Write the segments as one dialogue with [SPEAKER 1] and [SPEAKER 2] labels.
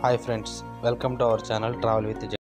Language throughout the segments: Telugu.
[SPEAKER 1] Hi friends welcome to our channel travel with Jai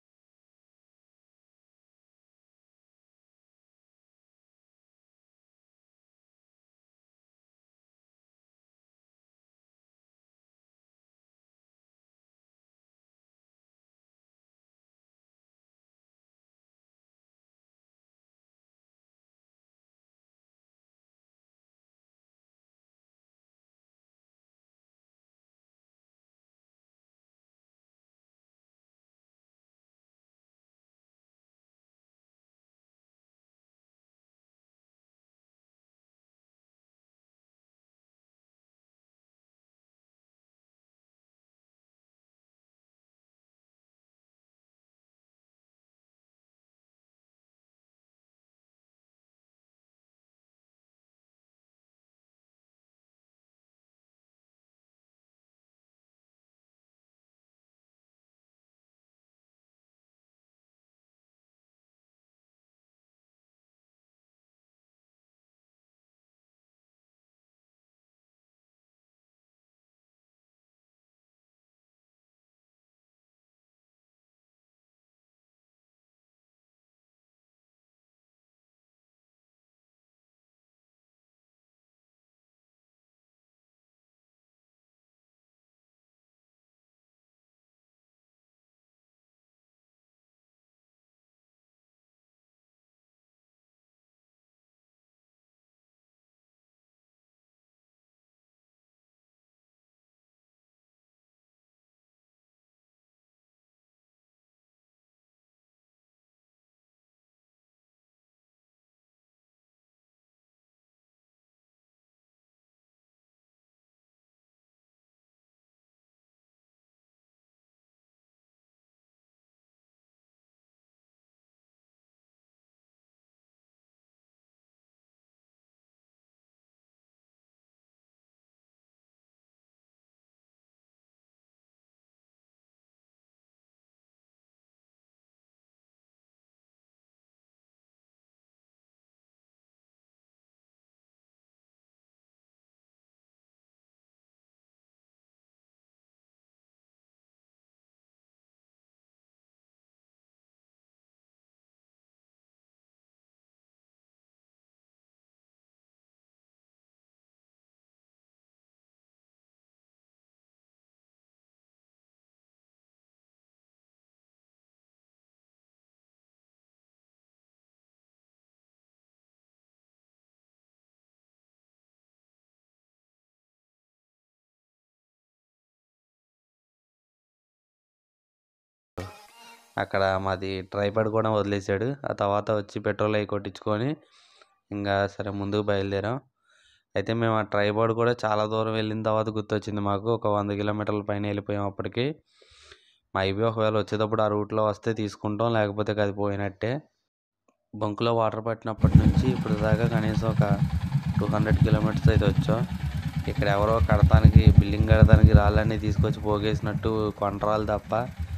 [SPEAKER 1] అక్కడ మాది ట్రైపాడ్ కూడా వదిలేశాడు ఆ తర్వాత వచ్చి పెట్రోల్ అవి కొట్టించుకొని ఇంకా సరే ముందుకు బయలుదేరాం అయితే మేము ఆ ట్రైపాడ్ కూడా చాలా దూరం వెళ్ళిన తర్వాత గుర్తొచ్చింది మాకు ఒక వంద కిలోమీటర్ల పైన వెళ్ళిపోయాం అప్పటికి మైబీ ఒకవేళ వచ్చేటప్పుడు ఆ రూట్లో వస్తే తీసుకుంటాం లేకపోతే అది పోయినట్టే బంకులో వాటర్ పట్టినప్పటి నుంచి ఇప్పుడు దాకా కనీసం ఒక టూ హండ్రెడ్ కిలోమీటర్స్ అయితే వచ్చాం ఇక్కడ ఎవరో కడతానికి బిల్డింగ్ కడతానికి రాళ్ళన్నీ తీసుకొచ్చి పోగేసినట్టు కొండరాలు తప్ప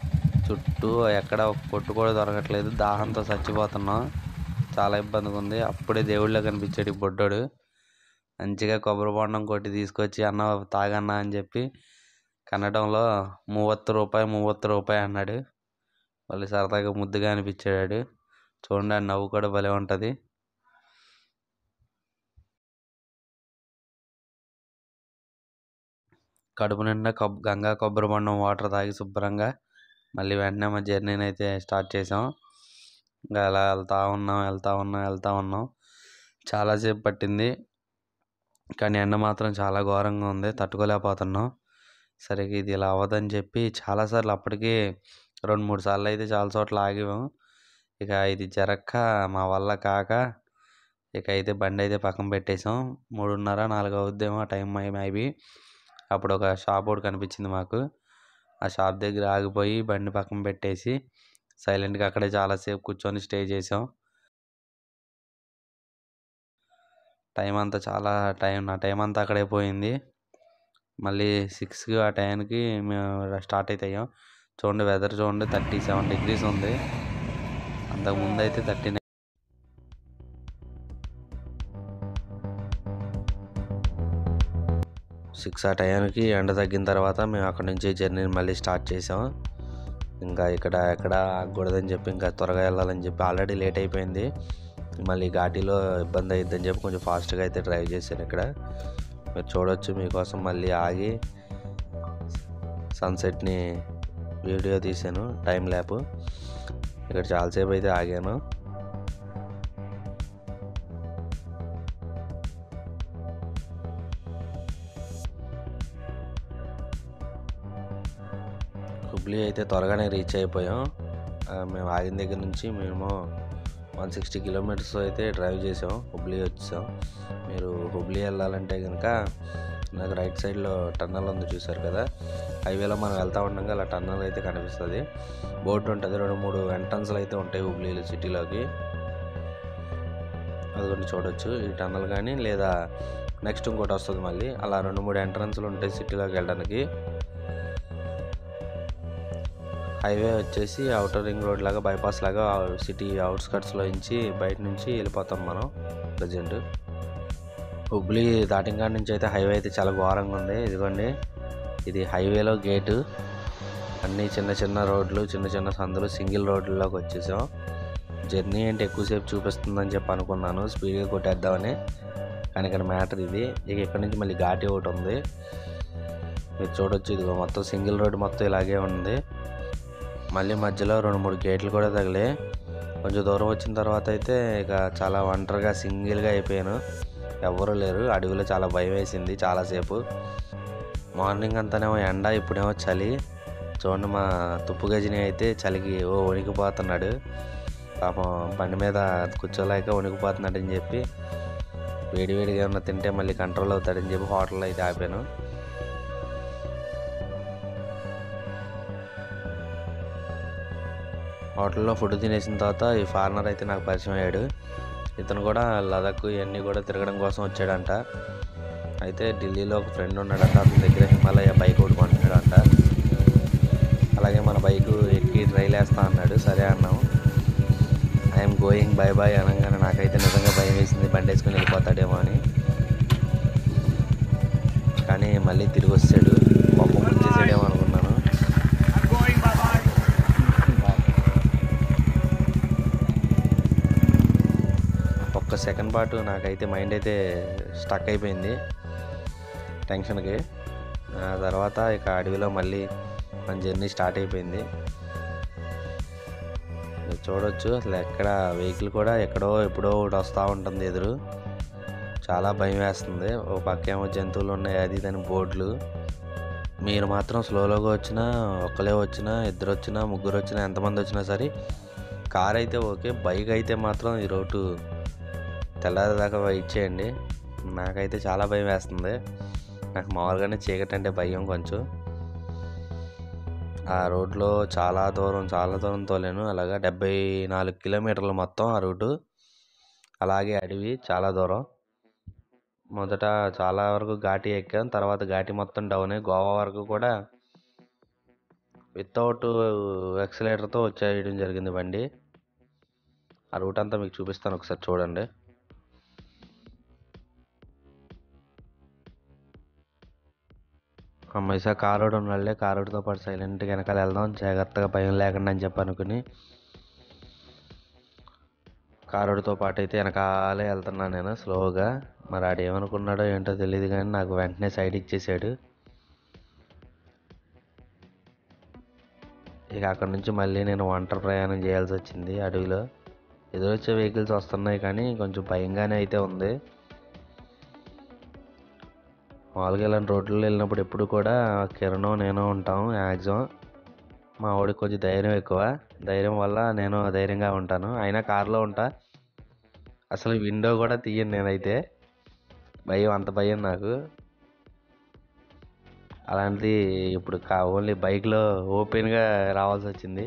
[SPEAKER 1] చుట్టూ ఎక్కడ ఒక పొట్టు కూడా దొరకట్లేదు దాహంతో చచ్చిపోతున్నాం చాలా ఇబ్బందిగా ఉంది అప్పుడే దేవుళ్ళ కనిపించాడు ఈ బొడ్డోడు మంచిగా కొబ్బరి బొండం కొట్టి తీసుకొచ్చి అన్న తాగన్న అని చెప్పి కన్నడంలో మూవత్తు రూపాయి మూవత్తు రూపాయి అన్నాడు మళ్ళీ సరదాగా ముద్దుగా అనిపించాడు చూడండి ఆ నవ్వు కూడా భలే ఉంటుంది కడుపు నిండా కొబ్ గంగా కొబ్బరి బొండం వాటర్ తాగి శుభ్రంగా మళ్ళీ వెంటనే మా జర్నీని అయితే స్టార్ట్ చేసాం ఇంకా అలా వెళ్తా ఉన్నాం వెళ్తా ఉన్నాం వెళ్తా ఉన్నాం చాలాసేపు పట్టింది కానీ ఎండ మాత్రం చాలా ఘోరంగా ఉంది తట్టుకోలేకపోతున్నాం సరే ఇది ఇలా అవ్వదని చెప్పి చాలాసార్లు అప్పటికి రెండు మూడు సార్లు అయితే చాలా చోట్ల ఆగాము ఇక ఇది జరక్క మా వల్ల కాక ఇక అయితే బండి అయితే పక్కన పెట్టేసాం మూడున్నర నాలుగు అవుద్దేమో టైం మైబీ అప్పుడు ఒక షాప్ ఒకటి కనిపించింది మాకు ఆ షాప్ దగ్గర ఆగిపోయి బండి పక్కన పెట్టేసి సైలెంట్గా అక్కడే చాలాసేపు కూర్చొని స్టే చేసాం టైం అంతా చాలా టైం నా టైం అంతా అక్కడే పోయింది మళ్ళీ సిక్స్కి ఆ టైంకి మేము స్టార్ట్ అవుతాం చూడండి వెదర్ చూడండి థర్టీ సెవెన్ డిగ్రీస్ ఉంది అంతకు ముందు అయితే థర్టీ సిక్స్ ఆ టైంకి ఎండ తగ్గిన తర్వాత మేము అక్కడ నుంచి జర్నీని మళ్ళీ స్టార్ట్ చేసాం ఇంకా ఇక్కడ ఎక్కడ ఆగకూడదని చెప్పి ఇంకా త్వరగా వెళ్ళాలని చెప్పి ఆల్రెడీ లేట్ అయిపోయింది మళ్ళీ ఘాటీలో ఇబ్బంది అయిద్దని చెప్పి కొంచెం ఫాస్ట్గా అయితే డ్రైవ్ చేశాను ఇక్కడ మీరు చూడొచ్చు మీకోసం మళ్ళీ ఆగి సన్సెట్ని వీడియో తీసాను టైం ల్యాప్ ఇక్కడ చాలాసేపు అయితే ఆగాను హుబ్లీ అయితే త్వరగానే రీచ్ అయిపోయాం ఆ, మేము ఆగిన దగ్గర నుంచి మేము వన్ సిక్స్టీ కిలోమీటర్స్ అయితే డ్రైవ్ చేసాం హుబ్లీ వచ్చాం మీరు హుబ్లీ వెళ్ళాలంటే కనుక నాకు రైట్ సైడ్లో టన్నల్ ఉంది చూసారు కదా హైవేలో మనం వెళ్తా ఉండగా అలా టన్నల్ అయితే కనిపిస్తుంది బోర్డు ఉంటుంది రెండు మూడు ఎంట్రన్స్లు అయితే ఉంటాయి హుబ్లీ సిటీలోకి అది కూడా చూడొచ్చు ఈ టన్నల్ కానీ లేదా నెక్స్ట్ ఇంకోటి వస్తుంది మళ్ళీ అలా రెండు మూడు ఎంట్రన్స్లు ఉంటాయి సిటీలోకి వెళ్ళడానికి హైవే వచ్చేసి అవుటర్ రింగ్ రోడ్ లాగా బైపాస్ లాగా సిటీ అవుట్స్కట్స్లో నుంచి బయట నుంచి వెళ్ళిపోతాం మనం ప్రజెంట్ హుబ్లీ దాటింకాడ నుంచి అయితే హైవే అయితే చాలా ఘోరంగా ఉంది ఇదిగోండి ఇది హైవేలో గేటు అన్నీ చిన్న చిన్న రోడ్లు చిన్న చిన్న సందులు సింగిల్ రోడ్లలోకి వచ్చేసాం జర్నీ అంటే ఎక్కువసేపు చూపిస్తుందని చెప్పి అనుకున్నాను స్పీడ్గా కొట్టేద్దామని కానీ ఇక్కడ మ్యాటర్ ఇది ఇక ఇక్కడ నుంచి మళ్ళీ ఘాటి ఒకటి ఉంది మీరు చూడొచ్చు ఇదిగో మొత్తం సింగిల్ రోడ్ మొత్తం ఇలాగే ఉంది మళ్ళీ మధ్యలో రెండు మూడు గేట్లు కూడా తగిలే కొంచెం దూరం వచ్చిన తర్వాత అయితే ఇక చాలా ఒంటరిగా సింగిల్గా అయిపోయాను ఎవ్వరూ లేరు అడవిలో చాలా భయం వేసింది చాలాసేపు మార్నింగ్ అంతానేమో ఎండ ఇప్పుడేమో చలి చూడండి మా తుప్పు గజిని అయితే చలికి ఓ వణికిపోతున్నాడు పాపం బండి మీద కూర్చోలేక వణికిపోతున్నాడు అని చెప్పి వేడివేడిగా ఏమన్నా తింటే మళ్ళీ కంట్రోల్ అవుతాడని చెప్పి హోటల్లో అయితే ఆపాను హోటల్లో ఫుడ్ తినేసిన తర్వాత ఈ ఫారినర్ అయితే నాకు పరిచయం అయ్యాడు ఇతను కూడా లదాఖ్ ఇవన్నీ కూడా తిరగడం కోసం వచ్చాడంట అయితే ఢిల్లీలో ఒక ఫ్రెండ్ ఉన్నాడంట అతని దగ్గర హిమాలయ బైక్ ఒకటి కొంటున్నాడంట అలాగే మన బైక్ ఎక్కి ట్రైల్ వేస్తా అన్నాడు సరే అన్నాం ఐఎమ్ గోయింగ్ బై బాయ్ అనగానే నాకైతే నిజంగా భయం వేసింది బండి వేసుకుని వెళ్ళిపోతాడేమో అని కానీ మళ్ళీ తిరిగి వచ్చాడు పంప ముంచేసాడేమో అనుకున్నాను
[SPEAKER 2] I'm going, bye bye.
[SPEAKER 1] ఒక్క సెకండ్ పాటు నాకైతే మైండ్ అయితే స్టక్ అయిపోయింది టెన్షన్కి ఆ తర్వాత ఇక అడవిలో మళ్ళీ మన జర్నీ స్టార్ట్ అయిపోయింది మీరు చూడొచ్చు అసలు ఎక్కడ వెహికల్ కూడా ఎక్కడో ఎప్పుడో ఒకటి వస్తూ ఉంటుంది ఎదురు చాలా భయం వేస్తుంది ఓ పక్క ఏమో జంతువులు ఉన్నాయి అది దాని బోర్డులు మీరు మాత్రం స్లోలోగా వచ్చినా ఒక్కలే వచ్చినా ఇద్దరు వచ్చినా ముగ్గురు వచ్చినా ఎంతమంది వచ్చినా సరే కార్ అయితే ఓకే బైక్ అయితే మాత్రం ఈ రోడ్డు తెల్లారేదాకా వెయిట్ చేయండి నాకైతే చాలా భయం వేస్తుంది నాకు మామూలుగానే చీకటి అంటే భయం కొంచెం ఆ రోడ్లో చాలా దూరం చాలా దూరం తోలేను అలాగా డెబ్బై నాలుగు కిలోమీటర్లు మొత్తం ఆ రూటు అలాగే అడవి చాలా దూరం మొదట చాలా వరకు ఘాటి ఎక్కాం తర్వాత ఘాటి మొత్తం డౌన్ అయ్యి గోవా వరకు కూడా వితౌట్ ఎక్సలేటర్తో వచ్చేయడం జరిగింది బండి ఆ రూట్ అంతా మీకు చూపిస్తాను ఒకసారి చూడండి అమ్మాయి కారోడు ఉన్నాళ్ళే కారోడుతో పాటు సైలెంట్గా వెనకాల వెళ్దాం జాగ్రత్తగా భయం లేకుండా అని చెప్పి అనుకుని కారోడుతో పాటు అయితే వెనకాలే వెళ్తున్నాను నేను స్లోగా మరి ఆడు ఏమనుకున్నాడో ఏంటో తెలియదు కానీ నాకు వెంటనే సైడ్ ఇచ్చేసాడు ఇక అక్కడ నుంచి మళ్ళీ నేను ఒంటరి ప్రయాణం చేయాల్సి వచ్చింది అడవిలో ఎదురొచ్చే వెహికల్స్ వస్తున్నాయి కానీ కొంచెం భయంగానే అయితే ఉంది మామూలుగా ఇలాంటి రోడ్లలో వెళ్ళినప్పుడు ఎప్పుడు కూడా కిరణం నేను ఉంటాం మ్యాక్సిమం మా వాడికి కొంచెం ధైర్యం ఎక్కువ ధైర్యం వల్ల నేను ధైర్యంగా ఉంటాను అయినా కారులో ఉంటా అసలు విండో కూడా తీయను నేనైతే భయం అంత భయం నాకు అలాంటిది ఇప్పుడు కా ఓన్లీ బైక్లో ఓపెన్గా రావాల్సి వచ్చింది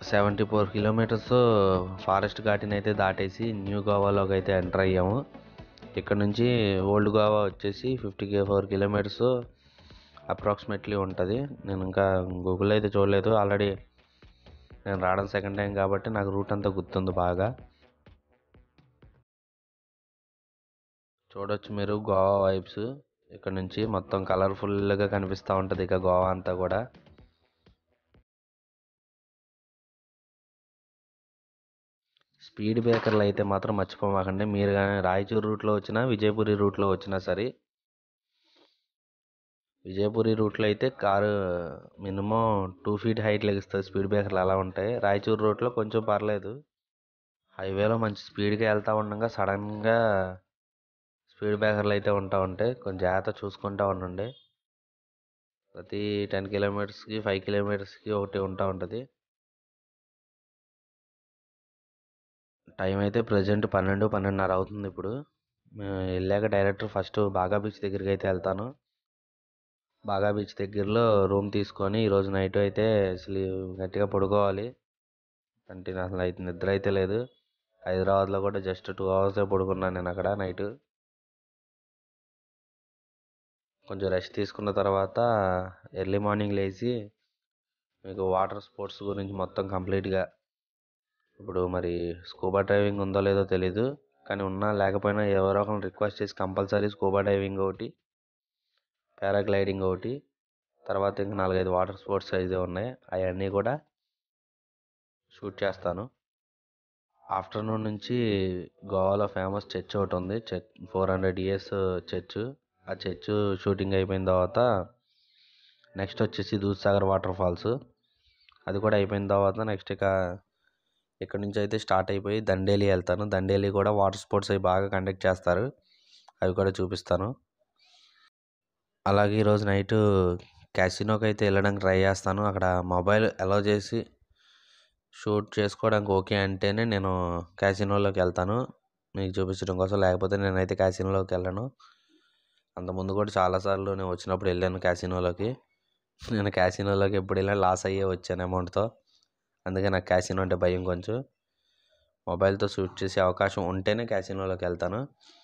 [SPEAKER 1] సెవెంటీ ఫోర్ కిలోమీటర్స్ ఫారెస్ట్ ఘాటిని అయితే దాటేసి న్యూ గోవాలోకి అయితే ఎంటర్ అయ్యాము ఇక్కడ నుంచి ఓల్డ్ గోవా వచ్చేసి ఫిఫ్టీ ఫోర్ కిలోమీటర్స్ అప్రాక్సిమేట్లీ ఉంటుంది నేను ఇంకా గూగుల్ అయితే చూడలేదు ఆల్రెడీ నేను రావడం సెకండ్ టైం కాబట్టి నాకు రూట్ అంతా గుర్తుంది బాగా చూడొచ్చు మీరు గోవా వైబ్స్ ఇక్కడ నుంచి మొత్తం కలర్ఫుల్గా కనిపిస్తూ ఉంటుంది ఇక గోవా అంతా కూడా స్పీడ్ బ్రేకర్లు అయితే మాత్రం మర్చిపోమాకండి మీరు కానీ రాయచూరు రూట్లో వచ్చినా విజయపురి రూట్లో వచ్చినా సరే విజయపురి రూట్లో అయితే car minimum two feet height లెగిస్తుంది స్పీడ్ బ్రేకర్లు అలా ఉంటాయి రాయచూరు రూట్లో కొంచెం పర్లేదు హైవేలో మంచి స్పీడ్గా వెళ్తూ ఉండగా సడన్గా స్పీడ్ బ్రేకర్లు అయితే ఉంటా ఉంటాయి కొంచెం జాగ్రత్త చూసుకుంటూ ఉండండి ప్రతి టెన్ కిలోమీటర్స్కి ఫైవ్ కిలోమీటర్స్కి ఒకటి ఉంటా ఉంటుంది టైం అయితే ప్రజెంట్ పన్నెండు పన్నెండున్నర అవుతుంది ఇప్పుడు మేము వెళ్ళాక డైరెక్ట్ ఫస్ట్ బాగా బీచ్ దగ్గరికి అయితే వెళ్తాను బాగా బీచ్ దగ్గరలో రూమ్ తీసుకొని ఈరోజు నైట్ అయితే అసలు గట్టిగా పడుకోవాలి అంటే నాకు అసలు అయితే నిద్ర అయితే లేదు హైదరాబాద్లో కూడా జస్ట్ టూ అవర్సే పడుకున్నాను నేను అక్కడ నైట్ కొంచెం రెస్ట్ తీసుకున్న తర్వాత ఎర్లీ మార్నింగ్ లేచి మీకు వాటర్ స్పోర్ట్స్ గురించి మొత్తం కంప్లీట్గా ఇప్పుడు మరి స్కూబా డ్రైవింగ్ ఉందో లేదో తెలీదు కానీ ఉన్నా లేకపోయినా ఎవరో ఒకరిని రిక్వెస్ట్ చేసి కంపల్సరీ స్కూబా డ్రైవింగ్ ఒకటి పారాగ్లైడింగ్ ఒకటి తర్వాత ఇంకా నాలుగైదు వాటర్ స్పోర్ట్స్ అయితే ఉన్నాయి అవన్నీ కూడా షూట్ చేస్తాను ఆఫ్టర్నూన్ నుంచి గోవాలో ఫేమస్ చర్చ్ ఒకటి ఉంది church four hundred years church ఆ చర్చ్ షూటింగ్ అయిపోయిన తర్వాత నెక్స్ట్ వచ్చేసి దూద్సాగర్ వాటర్ ఫాల్స్ అది కూడా అయిపోయిన తర్వాత నెక్స్ట్ ఇక ఇక్కడ నుంచి అయితే స్టార్ట్ అయిపోయి దండేలి వెళ్తాను దండేలి కూడా వాటర్ స్పోర్ట్స్ అవి బాగా కండక్ట్ చేస్తారు అవి కూడా చూపిస్తాను అలాగే ఈరోజు నైట్ క్యాసినోకి అయితే వెళ్ళడానికి ట్రై చేస్తాను అక్కడ మొబైల్ అలౌ చేసి షూట్ చేసుకోవడానికి ఓకే అంటేనే నేను క్యాసినోలోకి వెళ్తాను మీకు చూపించడం కోసం లేకపోతే నేనైతే క్యాసినోలోకి వెళ్ళను అంతకుముందు కూడా చాలాసార్లు నేను వచ్చినప్పుడు వెళ్ళాను క్యాసినోలోకి నేను క్యాసినోలోకి ఎప్పుడు వెళ్ళినా లాస్ అయ్యే వచ్చాను అమౌంట్తో అందుకే నాకు క్యాసినో అంటే భయం కొంచెం మొబైల్తో షూట్ చేసే అవకాశం ఉంటేనే క్యాసినోలోకి వెళ్తాను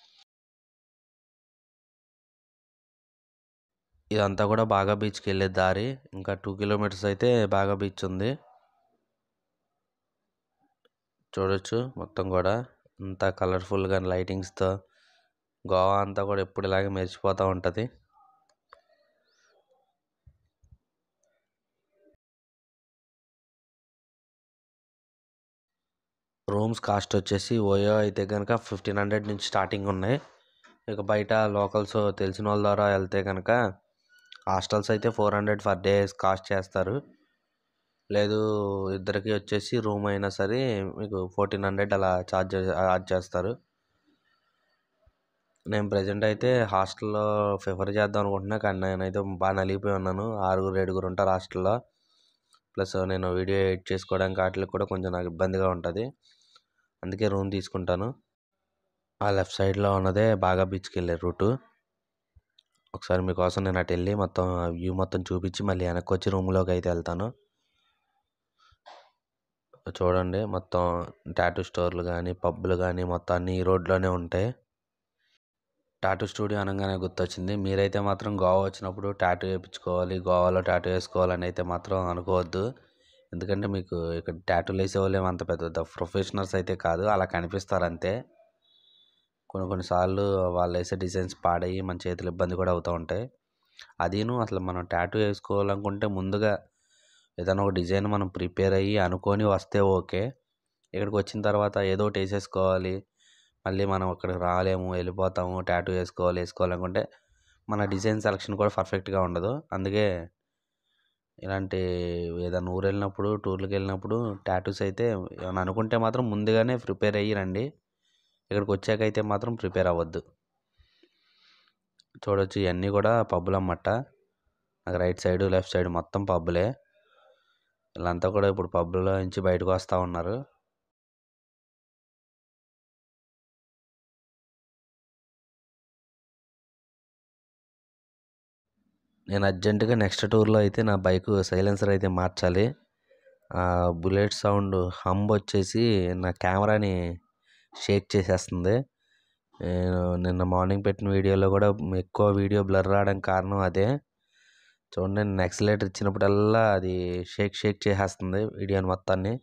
[SPEAKER 1] ఇదంతా కూడా బాగా బీచ్కి వెళ్ళే దారి ఇంకా టూ కిలోమీటర్స్ అయితే బాగా బీచ్ ఉంది చూడొచ్చు మొత్తం కూడా అంతా కలర్ఫుల్గా లైటింగ్స్తో గోవా అంతా కూడా ఎప్పుడు ఇలాగే మెరిసిపోతూ ఉంటుంది రూమ్స్ కాస్ట్ వచ్చేసి ఓయో అయితే కనుక ఫిఫ్టీన్ హండ్రెడ్ నుంచి స్టార్టింగ్ ఉన్నాయి ఇక బయట లోకల్స్ తెలిసిన వాళ్ళ ద్వారా వెళ్తే కనుక హాస్టల్స్ అయితే four hundred for days cost చేస్తారు లేదు ఇద్దరికి వచ్చేసి రూమ్ అయినా సరే మీకు ఫోర్టీన్ హండ్రెడ్ అలా ఛార్జ్ ఛార్జ్ చేస్తారు నేను ప్రజెంట్ అయితే హాస్టల్లో ప్రిఫర్ చేద్దాం అనుకుంటున్నా కానీ నేనైతే బాగా నలిగిపోయి ఉన్నాను ఆరుగురు ఏడుగురు ఉంటారు హాస్టల్లో ప్లస్ నేను వీడియో ఎడిట్ చేసుకోవడానికి వాటికి కూడా కొంచెం నాకు ఇబ్బందిగా ఉంటుంది అందుకే రూమ్ తీసుకుంటాను ఆ లెఫ్ట్ సైడ్లో ఉన్నదే బాగా బీచ్కి వెళ్ళే రూటు ఒకసారి మీకోసం నేను అటు వెళ్ళి మొత్తం వ్యూ మొత్తం చూపించి మళ్ళీ వెనక్కి వచ్చి రూమ్లోకి అయితే వెళ్తాను చూడండి మొత్తం టాటూ స్టోర్లు కానీ పబ్బులు కానీ మొత్తం అన్నీ ఈ రోడ్లోనే ఉంటాయి టాటూ స్టూడియో అనగానే గుర్తొచ్చింది మీరైతే మాత్రం గోవా వచ్చినప్పుడు టాటూ వేయించుకోవాలి గోవాలో టాటూ వేసుకోవాలని అయితే మాత్రం అనుకోవద్దు ఎందుకంటే మీకు ఇక్కడ టాటూలు వేసే వాళ్ళు ఏమో అంత పెద్ద ప్రొఫెషనల్స్ అయితే కాదు అలా కనిపిస్తారు అంతే కొన్ని కొన్నిసార్లు వాళ్ళు వేసే డిజైన్స్ పాడయ్యి మన చేతులు ఇబ్బంది కూడా అవుతూ ఉంటాయి అదీను అసలు మనం టాటూ వేసుకోవాలనుకుంటే ముందుగా ఏదైనా ఒక డిజైన్ మనం ప్రిపేర్ అయ్యి అనుకొని వస్తే ఓకే ఇక్కడికి వచ్చిన తర్వాత ఏదో ఒకటి వేసేసుకోవాలి మళ్ళీ మనం అక్కడికి రాలేము వెళ్ళిపోతాము టాటూ వేసుకోవాలి వేసుకోవాలనుకుంటే మన డిజైన్ సెలక్షన్ కూడా పర్ఫెక్ట్గా ఉండదు అందుకే ఇలాంటి ఏదైనా ఊరు వెళ్ళినప్పుడు టూర్లకు వెళ్ళినప్పుడు టాటూస్ అయితే ఏమైనా అనుకుంటే మాత్రం ముందుగానే ప్రిపేర్ అయ్యి రండి ఇక్కడికి వచ్చాక అయితే మాత్రం ప్రిపేర్ అవ్వద్దు చూడొచ్చు ఇవన్నీ కూడా పబ్బులు అన్నమాట నాకు రైట్ సైడ్ లెఫ్ట్ సైడ్ మొత్తం పబ్బులే వీళ్ళంతా కూడా ఇప్పుడు పబ్బులో నుంచి బయటకు వస్తూ ఉన్నారు నేను అర్జెంటుగా నెక్స్ట్ టూర్లో అయితే నా బైక్ సైలెన్సర్ అయితే మార్చాలి ఆ బుల్లెట్ సౌండ్ హంబ్ వచ్చేసి నా కెమెరాని షేక్ చేసేస్తుంది నేను నిన్న మార్నింగ్ పెట్టిన వీడియోలో కూడా ఎక్కువ వీడియో బ్లర్ రావడానికి కారణం అదే చూడండి నేను ఎక్సలేటర్ ఇచ్చినప్పుడల్లా అది షేక్ షేక్ చేసేస్తుంది వీడియోని మొత్తాన్ని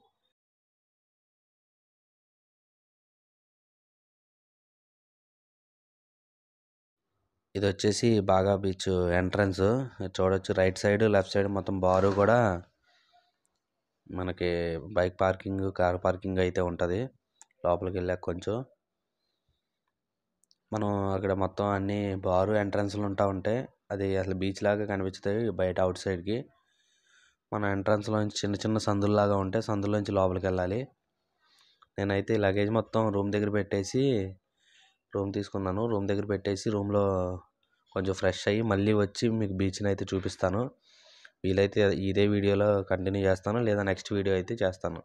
[SPEAKER 1] ఇది వచ్చేసి బాగా బీచ్ ఎంట్రన్స్ చూడొచ్చు రైట్ సైడ్ లెఫ్ట్ సైడ్ మొత్తం బారు కూడా మనకి బైక్ పార్కింగ్ కార్ పార్కింగ్ అయితే ఉంటుంది లోపలికి వెళ్ళాక కొంచెం మనం అక్కడ మొత్తం అన్ని బారు ఎంట్రన్స్లు ఉంటా ఉంటాయి అది అసలు బీచ్ లాగా కనిపిస్తాయి బయట అవుట్ సైడ్కి మన ఎంట్రన్స్లో నుంచి చిన్న చిన్న సందుల్లాగా ఉంటాయి సందులోంచి లోపలికి వెళ్ళాలి నేనైతే ఈ లగేజ్ మొత్తం రూమ్ దగ్గర పెట్టేసి రూమ్ తీసుకున్నాను రూమ్ దగ్గర పెట్టేసి రూమ్లో కొంచెం ఫ్రెష్ అయ్యి మళ్ళీ వచ్చి మీకు బీచ్ని అయితే చూపిస్తాను వీలైతే ఇదే వీడియోలో కంటిన్యూ చేస్తాను లేదా నెక్స్ట్ వీడియో అయితే చేస్తాను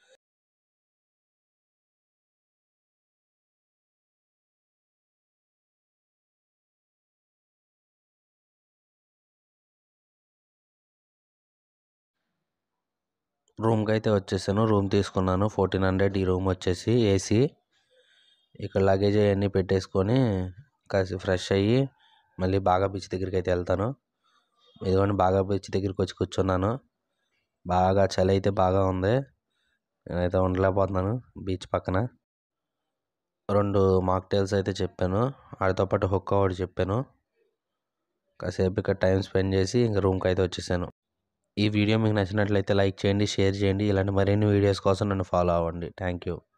[SPEAKER 1] రూమ్కి అయితే వచ్చేసాను రూమ్ తీసుకున్నాను ఫోర్టీన్ హండ్రెడ్ ఈ రూమ్ వచ్చేసి ఏసీ ఇక్కడ లగేజ్ అవన్నీ పెట్టేసుకొని కాసి ఫ్రెష్ అయ్యి మళ్ళీ బాగా బీచ్ దగ్గరికి అయితే వెళ్తాను ఇదిగోండి బాగా బీచ్ దగ్గరికి వచ్చి కూర్చున్నాను బాగా చలి అయితే బాగా ఉంది నేనైతే ఉండలేకపోతున్నాను బీచ్ పక్కన రెండు మాక్టైల్స్ అయితే చెప్పాను వాటితో పాటు హుక్కా ఒకటి చెప్పాను కాసేపు ఇక్కడ టైం స్పెండ్ చేసి ఇంకా రూమ్కి అయితే వచ్చేసాను ఈ వీడియో మీకు నచ్చినట్లయితే లైక్ చేయండి షేర్ చేయండి ఇలాంటి మరిన్ని వీడియోస్ కోసం నన్ను ఫాలో అవ్వండి థ్యాంక్ యూ